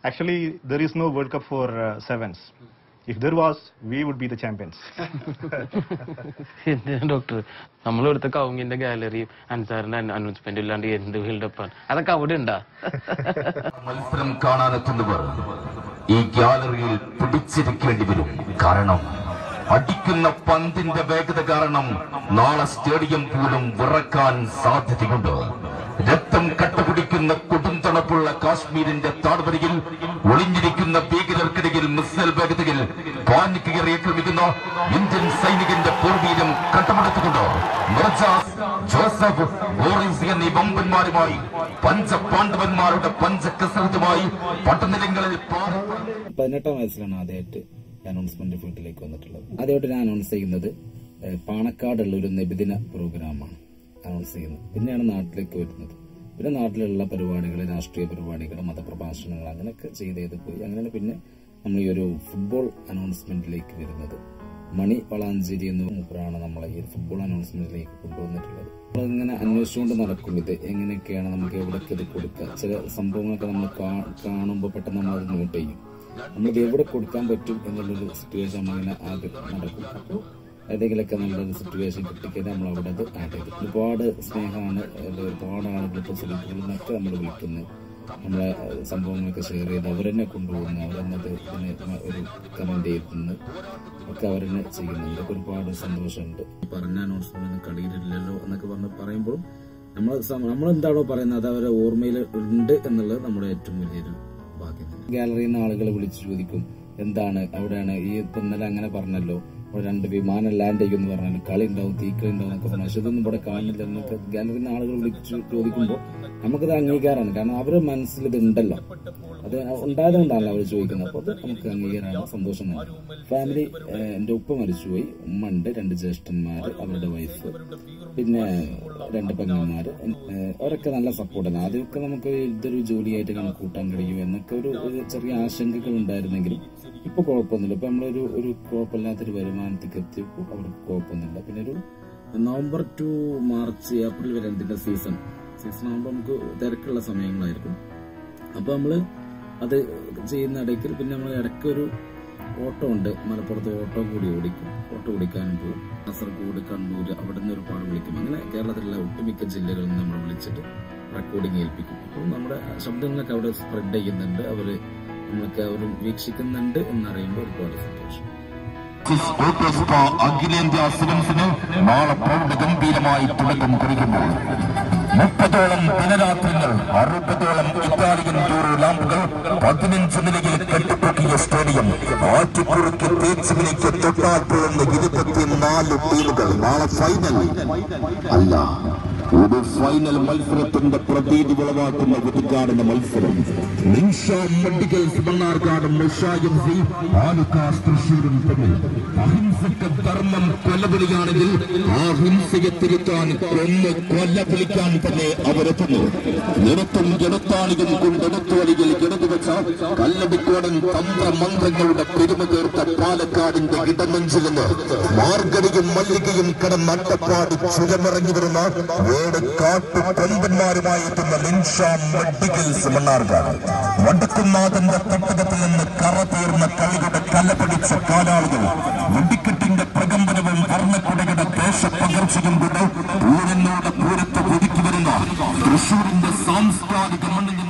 Actually, there is no World Cup for uh, sevens. If there was, we would be the champions. എന്തിനാ doctor നമ്മളിവിടുത്തെ കൗങ്ങിന്റെ ഗാലറിയും അൻസാറിന്റെ അനൗൺസ്മെന്റും ഇല്ലാണ്ട് എന്ത് ബിൽഡപ്പാണ് അതൊക്കെ അവിടെ ഉണ്ടാ മത്സരം കാണാനെത്തുന്നവർ ഈ ഗ്യാലറിയിൽ പിടിച്ചിരിക്കേണ്ടി വരും കാരണം അടിക്കുന്ന പന്തിന്റെ വേഗത കാരണം നാളെ സ്റ്റേഡിയം പോലും വിറക്കാൻ സാധ്യതയുണ്ട് രക്തം കട്ടുപിടിക്കുന്ന കൊടും തണുപ്പുള്ള കാശ്മീരിന്റെ താഴ്വരയിൽ ഒളിഞ്ഞിരിക്കുന്ന ഭീകരർക്കിടയിൽ മിസൈൽ വേഗതയിൽ പാനിക്ക് കയറി ആക്രമിക്കുന്ന ഇന്ത്യൻ സൈനികന്റെ പൂർവീരം കട്ടമെടുത്തുകൊണ്ട് മിർജാസ് ജോസഫ് ബോറിസ് എന്നീ വമ്പന്മാരുമായി പഞ്ചപാണ്ഡവന്മാരുടെ പഞ്ചകസരത്തുമായി പട്ടനിലങ്ങളിൽ പാറ പതിനെട്ടാം വയസ്സിലാണ് ആദ്യമായിട്ട് അനൗൺസ്മെന്റ് ഫീൽഡിലേക്ക് വന്നിട്ടുള്ളത് ആദ്യമായിട്ട് ഞാൻ അനൗൺസ് ചെയ്യുന്നത് ഏഹ്, പാണക്കാടുള്ള ഒരു നബിദിന പ്രോഗ്രാമാണ് അനൗൺസ് ചെയ്യുന്നത് പിന്നെയാണ് നാട്ടിലേക്ക് വരുന്നത് പിന്നെ നാട്ടിലുള്ള പരിപാടികൾ രാഷ്ട്രീയ പരിപാടികൾ മതപ്രഭാഷണങ്ങൾ അങ്ങനെയൊക്കെ ചെയ്ത് ചെയ്ത് പോയി അങ്ങനെയാണ് പിന്നെ നമ്മൾ ഈ ഒരു ഫുട്ബോൾ അനൗൺസ്മെന്റിലേക്ക് വരുന്നത് മണി വളാഞ്ചേരി എന്ന മൂപ്പരാണ് നമ്മളെ ഈ ഫുട്ബോൾ അനൗൺസ്മെന്റിലേക്ക് കൊണ്ടുവന്നിട്ടുള്ളത് നമ്മളിങ്ങനെ അന്വേഷിച്ചുകൊണ്ട് നടക്കും ഇത് എങ്ങനെയൊക്കെയാണ് നമുക്ക് എവിടെയൊക്കെ ഇത് കൊടുക്കുക ചില സംഭവങ്ങളൊക്കെ നമ്മൾ കാണുമ്പോൾ പെട്ടെന്ന് നമ്മൾ അത് നോട്ട് ചെയ്യും നമ്മളിത് എവിടെ കൊടുക്കാൻ പറ്റും എന്നുള്ളൊരു സിറ്റുവേഷൻ നമ്മളിങ്ങനെ ആദ്യം നടക്കും അപ്പോൾ ഏതെങ്കിലുമൊക്കെ നല്ലൊരു സിറ്റുവേഷൻ കിട്ടിക്കഴിഞ്ഞാൽ നമ്മൾ അവിടെ അത് ആഡ് ചെയ്തു ഒരുപാട് സ്നേഹമാണ് അത് ഒരുപാട് ആളുകൾ ഇപ്പോൾ സുഹൃത്തുക്കളിൽ നിന്നൊക്കെ നമ്മൾ വിളിക്കുന്നത് നമ്മളെ ഏഹ്, സംഭവങ്ങളൊക്കെ ഷെയർ ചെയ്ത് അവരെന്നെ കൊണ്ടുപോകുന്നു അവരെന്നെ അത് ഇതിന് ഒരു കമന്റ് ചെയ്യുന്നു ഒക്കെ അവരെന്നെ ചെയ്യുന്നുണ്ട് ഇതൊക്കെ ഒരുപാട് സന്തോഷമുണ്ട് പറഞ്ഞ അനൗൺസ്മെന്റ് കളിയിലില്ലല്ലോ എന്നൊക്കെ പറഞ്ഞ് പറയുമ്പോഴും നമ്മൾ നമ്മൾ എന്താണോ പറയുന്നത് അത് അവരെ ഓർമ്മയിൽ ഉണ്ട് എന്നുള്ളത് നമ്മുടെ ഏറ്റവും വലിയൊരു ഭാഗ്യം ഗാലറിയിൽ നിന്ന് ആളുകൾ വിളിച്ചു ചോദിക്കും എന്താണ് അവിടെയാണ് ഈ ഇപ്പൊ ഇന്നലെ അങ്ങനെ പറഞ്ഞല്ലോ ഇവിടെ രണ്ട് വിമാനം ലാൻഡ് ചെയ്യുമെന്ന് പറഞ്ഞാൽ കളി ഉണ്ടാവും തീക്കളി ഉണ്ടാവും എന്നൊക്കെ പറഞ്ഞു പക്ഷെ ഇതൊന്നും ഇവിടെ കാണില്ല എന്നൊക്കെ ഗാലറിയിൽ നിന്ന് ആളുകൾ വിളിച്ചു ചോദിക്കുമ്പോൾ നമുക്കത് അംഗീകാരമാണ് കാരണം അവരുടെ മനസ്സിൽ ഇത് ഉണ്ടല്ലോ അത് ഉണ്ടായതുകൊണ്ടാണല്ലോ അവർ ചോദിക്കുന്നത് അപ്പോൾ അത് നമുക്ക് അംഗീകാരമാണ് സന്തോഷം തന്നെ ഫാമിലി ഏഹ്, എൻ്റെ ഉപ്പ മരിച്ചുപോയി ഉമ്മ ഉണ്ട് രണ്ട് ജ്യേഷ്ഠന്മാർ അവരുടെ വൈഫ് പിന്നെ രണ്ട് പെങ്ങന്മാര് ഏഹ്, അവരൊക്കെ നല്ല സപ്പോർട്ടാണ് ആദ്യമൊക്കെ നമുക്ക് ഇതൊരു ജോലിയായിട്ട് കണക്ക് കൂട്ടാൻ കഴിയും എന്നൊക്കെ ഒരു ഒരു ചെറിയ ആശങ്കകൾ ഉണ്ടായിരുന്നെങ്കിലും ഇപ്പൊ കുഴപ്പമൊന്നുമില്ല ഇപ്പൊ നമ്മളൊരു ഒരു കുഴപ്പമില്ലാത്തൊരു വരുമാനത്തേക്ക് എത്തിയപ്പോൾ അവർക്ക് കുഴപ്പമൊന്നുമില്ല പിന്നെ ഒരു നവംബർ ടു മാർച്ച് ഏപ്രിൽ വരെ ഇതിന്റെ സീസൺ സീസൺ ആകുമ്പോൾ നമുക്ക് തിരക്കുള്ള സമയങ്ങളായിരിക്കും അപ്പൊ നമ്മള് അത് ചെയ്യുന്ന ഇടയ്ക്ക് പിന്നെ നമ്മൾ ഇടയ്ക്ക് ഒരു ഓട്ടോ ഉണ്ട് മലപ്പുറത്ത് ഓട്ടോ കൂടി ഓടിക്കും ഓട്ടോ ഓടിക്കാനും പോകും കാസർഗോഡ് കണ്ണൂർ അവിടെ നിന്ന് ഒരുപാട് വിളിക്കും അങ്ങനെ കേരളത്തിലുള്ള ഒട്ടുമിക്ക ജില്ലകളിൽ നിന്ന് നമ്മൾ വിളിച്ചിട്ട് റെക്കോർഡിംഗ് ഏൽപ്പിക്കും അപ്പോൾ നമ്മുടെ ശബ്ദങ്ങളൊക്കെ അവിടെ സ്പ്രെഡ് ചെയ്യുന്നുണ്ട് അവര് നമ്മളൊക്കെ അവർ വീക്ഷിക്കുന്നുണ്ട് എന്നറിയുമ്പോൾ ഒരുപാട് സന്തോഷം ഓട്ടോ സ്പാ അഖിലേന്ത്യാ സിവിൽസിന് നാളെ പ്രൗഢഗംഭീരമായി തുടക്കം കുറിക്കുന്നു മുപ്പതോളം ദിനരാത്രങ്ങൾ അറുപതോളം ഇറ്റാലിയൻ ടൂറോ ലാമ്പുകൾ പതിനഞ്ച് നിലയിൽ കെട്ടിപ്പൊക്കിയ സ്റ്റേഡിയം ആറ്റുകുറുക്ക് തേച്ചുവിലേക്ക് തൊട്ടാൽ പോകുന്ന ഇരുപത്തിനാല് ടീമുകൾ നാളെ ഫൈനൽ അല്ല ഒരു ഫൈനൽ മത്സരത്തിന്റെ പ്രതീതി വിളവാക്കുന്ന ഉദ്ഘാടന മത്സരം നിഷ മെഡിക്കൽസ് മണ്ണാർക്കാടും നിഷായും സി ആലുക്കാസ് തൃശ്ശൂരും തമ്മിൽ അഹിംസക്ക് ധർമ്മം കൊലവിളിയാണെങ്കിൽ ആ ഹിംസയെ തിരുത്താൻ കൊന്ന് കൊല്ലവിളിക്കാൻ തന്നെ അവരെത്തുന്നു നിരത്തും ജനത്താണിയും കൊണ്ടെടുത്തു വഴിയിൽ ഇടതുവെച്ച കല്ലടിക്കോടൻ തന്ത്രമന്ത്രങ്ങളുടെ പെരുമ തീർത്ത പാലക്കാടിന്റെ ഇടനെഞ്ചിൽ നിന്ന് മാർഗടിയും മല്ലികയും കടന്ന് അട്ടപ്പാടി ചുരമിറങ്ങി വരുന്ന വേട് കാട്ടു കൊമ്പന്മാരുമായി എത്തുന്ന നിൻഷ മെഡിക്കൽസ് മണ്ണാർക്കാട് വടക്കുന്നാഥന്റെ തട്ടകത്തിൽ നിന്ന് കറ തീർന്ന കളിയുടെ കലപിടിച്ച കാലാളുകൾ വെടിക്കെട്ടിന്റെ പ്രകമ്പനവും വർണ്ണക്കുടയുടെ ദേശപ്പകർച്ചയും കൊണ്ട് പൂരനോട് പൂരത്ത് ഒതുക്കി വരുന്ന തൃശൂരിന്റെ സാംസ്കാരിക മണ്ണിൽ